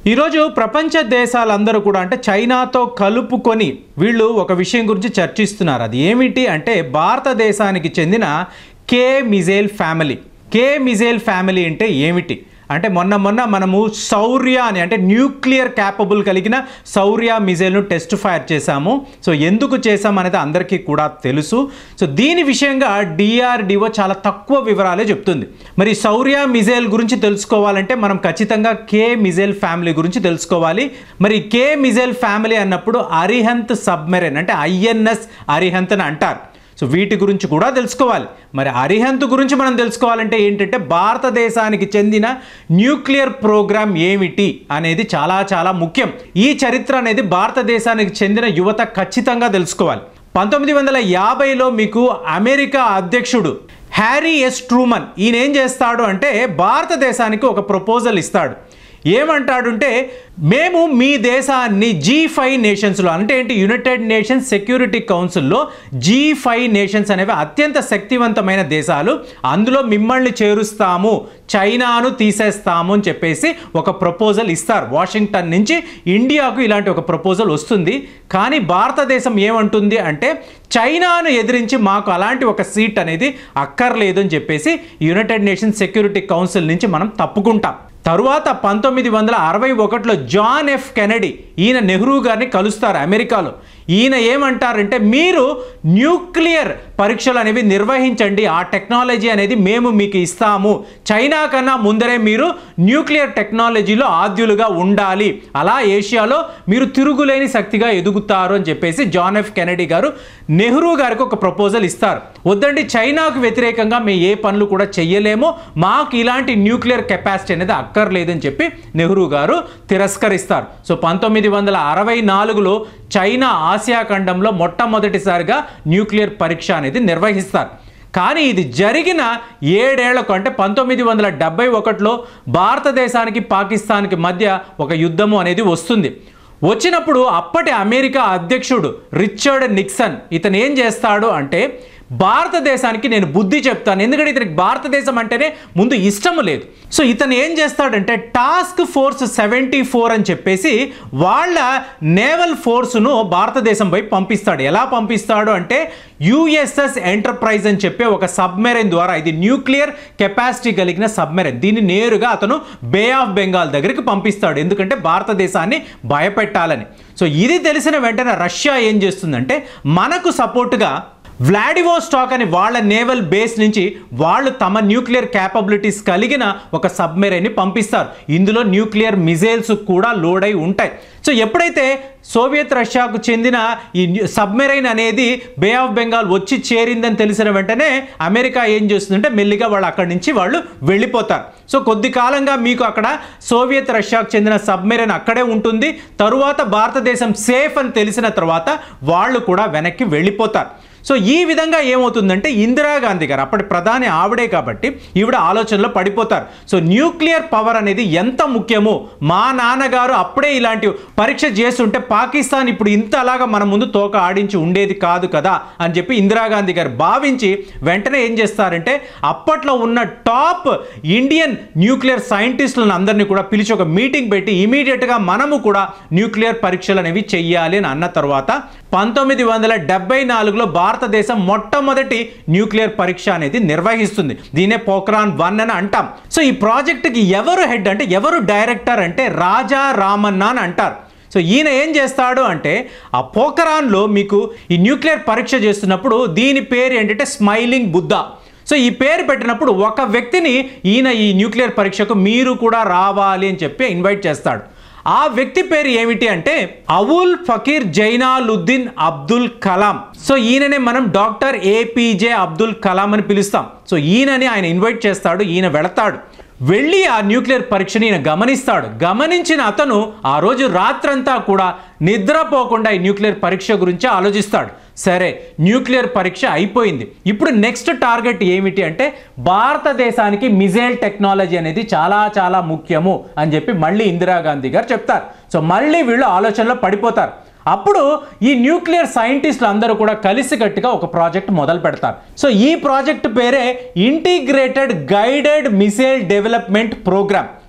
ఈరోజు ప్రపంచ దేశాలందరూ కూడా అంటే చైనాతో కలుపుకొని వీళ్ళు ఒక విషయం గురించి చర్చిస్తున్నారు అది ఏమిటి అంటే భారతదేశానికి చెందిన K missile family K missile family అంటే ఏమిటి అంటే మొన్న మొన్న మనము శౌర్య అని అంటే న్యూక్లియర్ క్యాపబుల్ కలిగిన శౌర్య మిజైల్ను టెస్ట్ ఫైర్ చేశాము సో ఎందుకు చేశాం అనేది అందరికీ కూడా తెలుసు సో దీని విషయంగా డిఆర్డిఓ చాలా తక్కువ వివరాలే చెప్తుంది మరి శౌర్య మిజైల్ గురించి తెలుసుకోవాలంటే మనం ఖచ్చితంగా కే మిజైల్ ఫ్యామిలీ గురించి తెలుసుకోవాలి మరి కే మిజైల్ ఫ్యామిలీ అన్నప్పుడు అరిహంత్ సబ్మెరైన్ అంటే ఐఎన్ఎస్ అరిహంత్ అని అంటారు సో వీటి గురించి కూడా తెలుసుకోవాలి మరి అరిహంత్ గురించి మనం తెలుసుకోవాలంటే ఏంటంటే భారతదేశానికి చెందిన న్యూక్లియర్ ప్రోగ్రామ్ ఏమిటి అనేది చాలా చాలా ముఖ్యం ఈ చరిత్ర అనేది భారతదేశానికి చెందిన యువత ఖచ్చితంగా తెలుసుకోవాలి పంతొమ్మిది వందల యాభైలో మీకు అమెరికా అధ్యక్షుడు హ్యారీ ఎస్ ట్రూమన్ ఈయన ఏం చేస్తాడు అంటే భారతదేశానికి ఒక ప్రపోజల్ ఇస్తాడు ఏమంటాడుంటే మేము మీ దేశాన్ని జీ ఫైవ్ నేషన్స్లో అంటే ఏంటి యునైటెడ్ నేషన్స్ సెక్యూరిటీ కౌన్సిల్లో జీ ఫైవ్ నేషన్స్ అనేవి అత్యంత శక్తివంతమైన దేశాలు అందులో మిమ్మల్ని చేరుస్తాము చైనాను తీసేస్తాము అని చెప్పేసి ఒక ప్రపోజల్ ఇస్తారు వాషింగ్టన్ నుంచి ఇండియాకు ఇలాంటి ఒక ప్రపోజల్ వస్తుంది కానీ భారతదేశం ఏమంటుంది అంటే చైనాను ఎదిరించి మాకు అలాంటి ఒక సీట్ అనేది అక్కర్లేదు అని చెప్పేసి యునైటెడ్ నేషన్స్ సెక్యూరిటీ కౌన్సిల్ నుంచి మనం తప్పుకుంటాం తరువాత పంతొమ్మిది వందల అరవై ఒకటిలో జాన్ ఎఫ్ కెనడీ ఈయన నెహ్రూ గారిని కలుస్తారు అమెరికాలో ఈయన ఏమంటారంటే మీరు న్యూక్లియర్ పరీక్షలు అనేవి నిర్వహించండి ఆ టెక్నాలజీ అనేది మేము మీకు ఇస్తాము చైనా కన్నా ముందరే మీరు న్యూక్లియర్ టెక్నాలజీలో ఆద్యులుగా ఉండాలి అలా ఏషియాలో మీరు తిరుగులేని శక్తిగా ఎదుగుతారు అని చెప్పేసి జాన్ ఎఫ్ కెనడీ గారు నెహ్రూ గారికి ఒక ప్రపోజల్ ఇస్తారు వద్దండి చైనాకు వ్యతిరేకంగా మేము ఏ పనులు కూడా చెయ్యలేము మాకు ఇలాంటి న్యూక్లియర్ కెపాసిటీ అనేది అక్కర్లేదని చెప్పి నెహ్రూ గారు తిరస్కరిస్తారు సో పంతొమ్మిది వందల అరవై నాలుగులో చైనా ఆసియా ఖండంలో మొట్టమొదటిసారిగా న్యూక్లియర్ పరీక్ష అనేది నిర్వహిస్తారు కానీ ఇది జరిగిన ఏడేళ్లకు అంటే పంతొమ్మిది వందల డెబ్బై ఒకటిలో భారతదేశానికి పాకిస్తాన్కి మధ్య ఒక యుద్ధము అనేది వస్తుంది వచ్చినప్పుడు అప్పటి అమెరికా అధ్యక్షుడు రిచర్డ్ నిక్సన్ ఇతను ఏం చేస్తాడు అంటే భారతదేశానికి నేను బుద్ధి చెప్తాను ఎందుకంటే ఇతనికి భారతదేశం అంటేనే ముందు ఇష్టం లేదు సో ఇతను ఏం చేస్తాడంటే టాస్క్ ఫోర్స్ సెవెంటీ ఫోర్ అని చెప్పేసి వాళ్ళ నేవల్ ఫోర్స్ను భారతదేశం వైపు పంపిస్తాడు ఎలా పంపిస్తాడు అంటే యుఎస్ఎస్ ఎంటర్ప్రైజ్ అని చెప్పే ఒక సబ్మెరైన్ ద్వారా ఇది న్యూక్లియర్ కెపాసిటీ కలిగిన సబ్మెరైన్ దీన్ని నేరుగా అతను బే ఆఫ్ బెంగాల్ దగ్గరికి పంపిస్తాడు ఎందుకంటే భారతదేశాన్ని భయపెట్టాలని సో ఇది తెలిసిన వెంటనే రష్యా ఏం చేస్తుందంటే మనకు సపోర్టుగా వ్లాడివోస్టాక్ అని వాళ్ళ నేవల్ బేస్ నుంచి వాళ్ళు తమ న్యూక్లియర్ క్యాపబిలిటీస్ కలిగిన ఒక సబ్మెరైన్ని పంపిస్తారు ఇందులో న్యూక్లియర్ మిజైల్స్ కూడా లోడ్ అయి ఉంటాయి సో ఎప్పుడైతే సోవియత్ రష్యాకు చెందిన ఈ సబ్మెరైన్ అనేది బే ఆఫ్ బెంగాల్ వచ్చి చేరిందని తెలిసిన వెంటనే అమెరికా ఏం చేస్తుందంటే మెల్లిగా వాళ్ళు అక్కడి నుంచి వాళ్ళు వెళ్ళిపోతారు సో కొద్ది కాలంగా మీకు అక్కడ సోవియత్ రష్యాకు చెందిన సబ్మెరైన్ అక్కడే ఉంటుంది తరువాత భారతదేశం సేఫ్ అని తెలిసిన తర్వాత వాళ్ళు కూడా వెనక్కి వెళ్ళిపోతారు సో ఈ విధంగా ఏమవుతుందంటే ఇందిరాగాంధీ గారు అప్పటి ప్రధాని ఆవిడే కాబట్టి ఈవిడ ఆలోచనలో పడిపోతారు సో న్యూక్లియర్ పవర్ అనేది ఎంత ముఖ్యమో మా నాన్నగారు అప్పుడే ఇలాంటి పరీక్ష చేస్తుంటే పాకిస్తాన్ ఇప్పుడు ఇంత అలాగా మన ముందు తోక ఆడించి ఉండేది కాదు కదా అని చెప్పి ఇందిరాగాంధీ గారు భావించి వెంటనే ఏం చేస్తారంటే అప్పట్లో ఉన్న టాప్ ఇండియన్ న్యూక్లియర్ సైంటిస్టులను అందరినీ కూడా పిలిచి ఒక మీటింగ్ పెట్టి ఇమీడియట్గా మనము కూడా న్యూక్లియర్ పరీక్షలు అనేవి చెయ్యాలి అని అన్న తర్వాత పంతొమ్మిది వందల డెబ్బై నాలుగులో భారతదేశం మొట్టమొదటి న్యూక్లియర్ పరీక్ష అనేది నిర్వహిస్తుంది దీనే పోఖ్రాన్ వన్ అని అంటాం సో ఈ ప్రాజెక్టుకి ఎవరు హెడ్ అంటే ఎవరు డైరెక్టర్ అంటే రాజా రామన్న అని అంటారు సో ఈయన ఏం చేస్తాడు అంటే ఆ పోఖరాన్లో మీకు ఈ న్యూక్లియర్ పరీక్ష చేస్తున్నప్పుడు దీని పేరు ఏంటంటే స్మైలింగ్ బుద్ధ సో ఈ పేరు పెట్టినప్పుడు ఒక వ్యక్తిని ఈయన ఈ న్యూక్లియర్ పరీక్షకు మీరు కూడా రావాలి అని చెప్పి ఇన్వైట్ చేస్తాడు ఆ వ్యక్తి పేరు ఏమిటి అంటే అవుల్ ఫకీర్ జైనాలుద్దీన్ అబ్దుల్ కలాం సో ఈయననే మనం డాక్టర్ ఏపీజే అబ్దుల్ కలాం అని పిలుస్తాం సో ఈయనని ఆయన ఇన్వైట్ చేస్తాడు ఈయన వెళతాడు వెళ్ళి ఆ న్యూక్లియర్ పరీక్షని ఈయన గమనిస్తాడు గమనించిన అతను ఆ రోజు రాత్రంతా కూడా నిద్రపోకుండా ఈ న్యూక్లియర్ పరీక్ష గురించి ఆలోచిస్తాడు సరే న్యూక్లియర్ పరీక్ష అయిపోయింది ఇప్పుడు నెక్స్ట్ టార్గెట్ ఏమిటి అంటే భారతదేశానికి మిజైల్ టెక్నాలజీ అనేది చాలా చాలా ముఖ్యము అని చెప్పి మళ్ళీ ఇందిరాగాంధీ గారు చెప్తారు సో మళ్ళీ వీళ్ళు ఆలోచనలో పడిపోతారు అప్పుడు ఈ న్యూక్లియర్ సైంటిస్టులు అందరూ కూడా కలిసికట్టుగా ఒక ప్రాజెక్ట్ మొదలు పెడతారు సో ఈ ప్రాజెక్ట్ పేరే integrated guided missile development program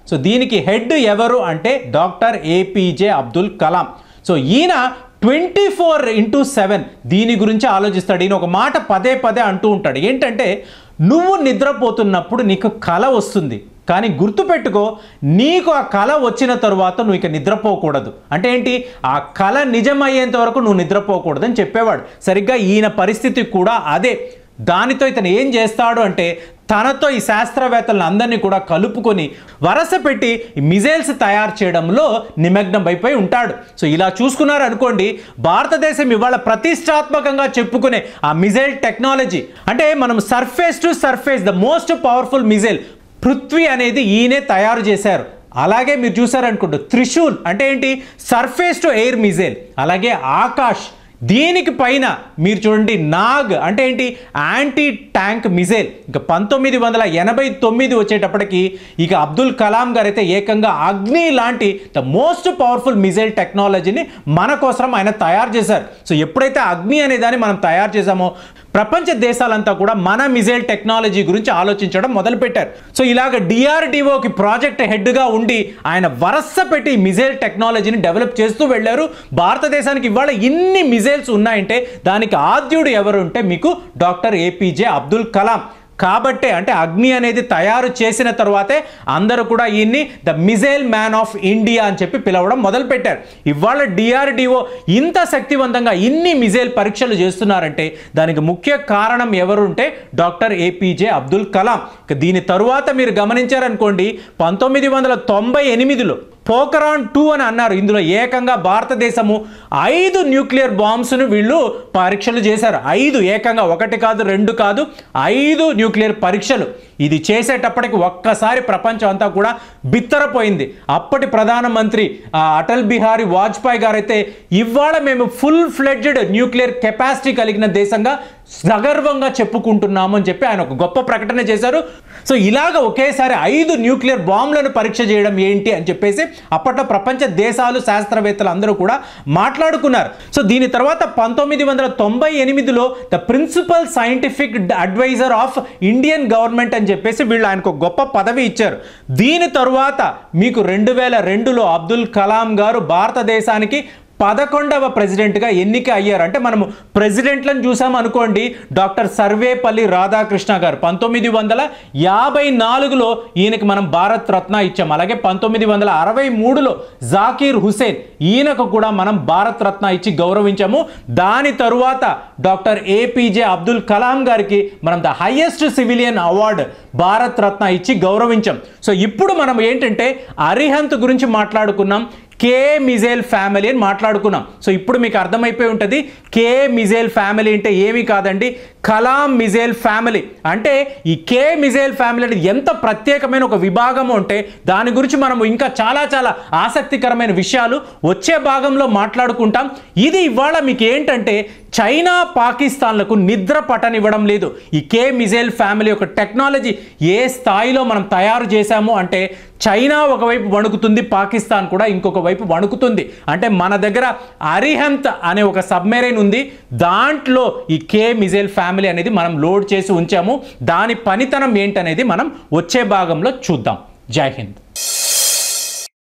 so దీనికి హెడ్ ఎవరు అంటే doctor APJ Abdul Kalam so ఈయన ట్వంటీ ఫోర్ ఇంటూ సెవెన్ దీని గురించి ఆలోచిస్తాడు ఈయన ఒక మాట పదే పదే అంటూ ఉంటాడు ఏంటంటే నువ్వు నిద్రపోతున్నప్పుడు నీకు కళ వస్తుంది కానీ గుర్తుపెట్టుకో నీకు ఆ కళ వచ్చిన తరువాత నువ్వు ఇక నిద్రపోకూడదు అంటే ఏంటి ఆ కళ నిజమయ్యేంత వరకు నువ్వు నిద్రపోకూడదు అని చెప్పేవాడు సరిగ్గా ఈయన పరిస్థితి కూడా అదే దానితో ఇతను ఏం చేస్తాడు అంటే తనతో ఈ శాస్త్రవేత్తలను అందరినీ కూడా కలుపుకొని వరస పెట్టి ఈ మిజైల్స్ తయారు చేయడంలో నిమగ్నం అయిపోయి ఉంటాడు సో ఇలా చూసుకున్నారు అనుకోండి భారతదేశం ఇవాళ ప్రతిష్టాత్మకంగా చెప్పుకునే ఆ మిజైల్ టెక్నాలజీ అంటే మనం surface to surface the most powerful missile Prithvi అనేది ఈయనే తయారు చేశారు అలాగే మీరు చూసారనుకుంటూ త్రిశూల్ అంటే ఏంటి సర్ఫేస్ టు ఎయిర్ మిజైల్ అలాగే ఆకాష్ దీనికి పైన మీరు చూడండి నాగ్ అంటే ఏంటి యాంటీ ట్యాంక్ మిజైల్ ఇంకా పంతొమ్మిది వందల ఎనభై తొమ్మిది వచ్చేటప్పటికి ఇక అబ్దుల్ కలాం గారు అయితే ఏకంగా అగ్ని లాంటి ద మోస్ట్ పవర్ఫుల్ మిజైల్ టెక్నాలజీని మన కోసం ఆయన తయారు చేశారు సో ఎప్పుడైతే అగ్ని అనే దాన్ని మనం తయారు చేసామో ప్రపంచ దేశాలంతా కూడా మన మిజైల్ టెక్నాలజీ గురించి ఆలోచించడం మొదలుపెట్టారు సో ఇలాగ డిఆర్డిఓకి ప్రాజెక్ట్ హెడ్గా ఉండి ఆయన వరస పెట్టి మిజైల్ టెక్నాలజీని డెవలప్ చేస్తూ వెళ్ళారు భారతదేశానికి ఇవాళ ఇన్ని మిజైల్స్ ఉన్నాయంటే దానికి ఆద్యుడు ఎవరు ఉంటే మీకు డాక్టర్ ఏపీజే అబ్దుల్ కలాం కాబట్టే అంటే అగ్ని అనేది తయారు చేసిన తర్వాతే అందరూ కూడా ఈయన్ని the missile man of India అని చెప్పి పిలవడం మొదలుపెట్టారు ఇవాళ డిఆర్డిఓ ఇంత శక్తివంతంగా ఇన్ని మిజైల్ పరీక్షలు చేస్తున్నారంటే దానికి ముఖ్య కారణం ఎవరుంటే డాక్టర్ ఏపీజే అబ్దుల్ కలాం ఇక దీని తరువాత మీరు గమనించారనుకోండి పంతొమ్మిది వందల తొంభై ఎనిమిదిలో పోకరాన్ టూ అని అన్నారు ఇందులో ఏకంగా భారతదేశము ఐదు న్యూక్లియర్ బాంబ్స్ను వీళ్ళు పరీక్షలు చేశారు ఐదు ఏకంగా ఒకటి కాదు రెండు కాదు ఐదు న్యూక్లియర్ పరీక్షలు ఇది చేసేటప్పటికి ఒక్కసారి ప్రపంచం అంతా కూడా బిత్తరపోయింది అప్పటి ప్రధానమంత్రి ఆ, అటల్ బిహారీ వాజ్పేయి గారైతే ఇవాళ మేము ఫుల్ ఫ్లెడ్జెడ్ న్యూక్లియర్ కెపాసిటీ కలిగిన దేశంగా సగర్వంగా చెప్పుకుంటున్నాము అని చెప్పి ఆయన ఒక గొప్ప ప్రకటన చేశారు సో ఇలాగ ఒకేసారి ఐదు న్యూక్లియర్ బాంబులను పరీక్ష చేయడం ఏంటి అని చెప్పేసి అప్పట్లో ప్రపంచ దేశాలు శాస్త్రవేత్తలు అందరూ కూడా మాట్లాడుకున్నారు సో దీని తర్వాత పంతొమ్మిది వందల తొంభై ఎనిమిదిలో the principal scientific adviser of Indian government అని చెప్పేసి వీళ్ళు ఆయనకు ఒక గొప్ప పదవి ఇచ్చారు దీని తరువాత మీకు రెండు వేల రెండులో అబ్దుల్ కలాం గారు భారతదేశానికి పదకొండవ ప్రెసిడెంట్గా ఎన్నిక అయ్యారు అంటే మనము ప్రెసిడెంట్లను చూసాం అనుకోండి డాక్టర్ సర్వేపల్లి రాధాకృష్ణ గారు పంతొమ్మిది వందల యాభై నాలుగులో ఈయనకి మనం భారత్ రత్న ఇచ్చాం అలాగే పంతొమ్మిది వందల అరవై మూడులో జాకీర్ హుసేన్ ఈయనకు కూడా మనం భారత్ రత్న ఇచ్చి గౌరవించాము దాని తరువాత డాక్టర్ ఏపీజే అబ్దుల్ కలాం గారికి మనం the highest civilian award Bharat Ratna ఇచ్చి గౌరవించాం సో ఇప్పుడు మనం ఏంటంటే అరిహంత్ గురించి మాట్లాడుకున్నాం కే మిజైల్ ఫ్యామిలీ అని మాట్లాడుకున్నాం సో ఇప్పుడు మీకు అర్థమైపోయి ఉంటుంది కే మిజైల్ ఫ్యామిలీ అంటే ఏమీ కాదండి కలాం మిజైల్ ఫ్యామిలీ అంటే ఈ కే మిజైల్ ఫ్యామిలీ అనేది ఎంత ప్రత్యేకమైన ఒక విభాగము అంటే దాని గురించి మనం ఇంకా చాలా చాలా ఆసక్తికరమైన విషయాలు వచ్చే భాగంలో మాట్లాడుకుంటాం ఇది ఇవాళ మీకు ఏంటంటే చైనా పాకిస్తాన్లకు నిద్ర పట్టనివ్వడం లేదు ఈ కే మిజైల్ ఫ్యామిలీ యొక్క టెక్నాలజీ ఏ స్థాయిలో మనం తయారు చేశాము అంటే చైనా ఒకవైపు వణుకుతుంది పాకిస్తాన్ కూడా ఇంకొక వైపు వణుకుతుంది అంటే మన దగ్గర అరిహంత్ అనే ఒక సబ్మెరైన్ ఉంది దాంట్లో ఈ కే మిజైల్ ఫ్యామిలీ అనేది మనం లోడ్ చేసి ఉంచాము దాని పనితనం ఏంటనేది మనం వచ్చే భాగంలో చూద్దాం జై హింద్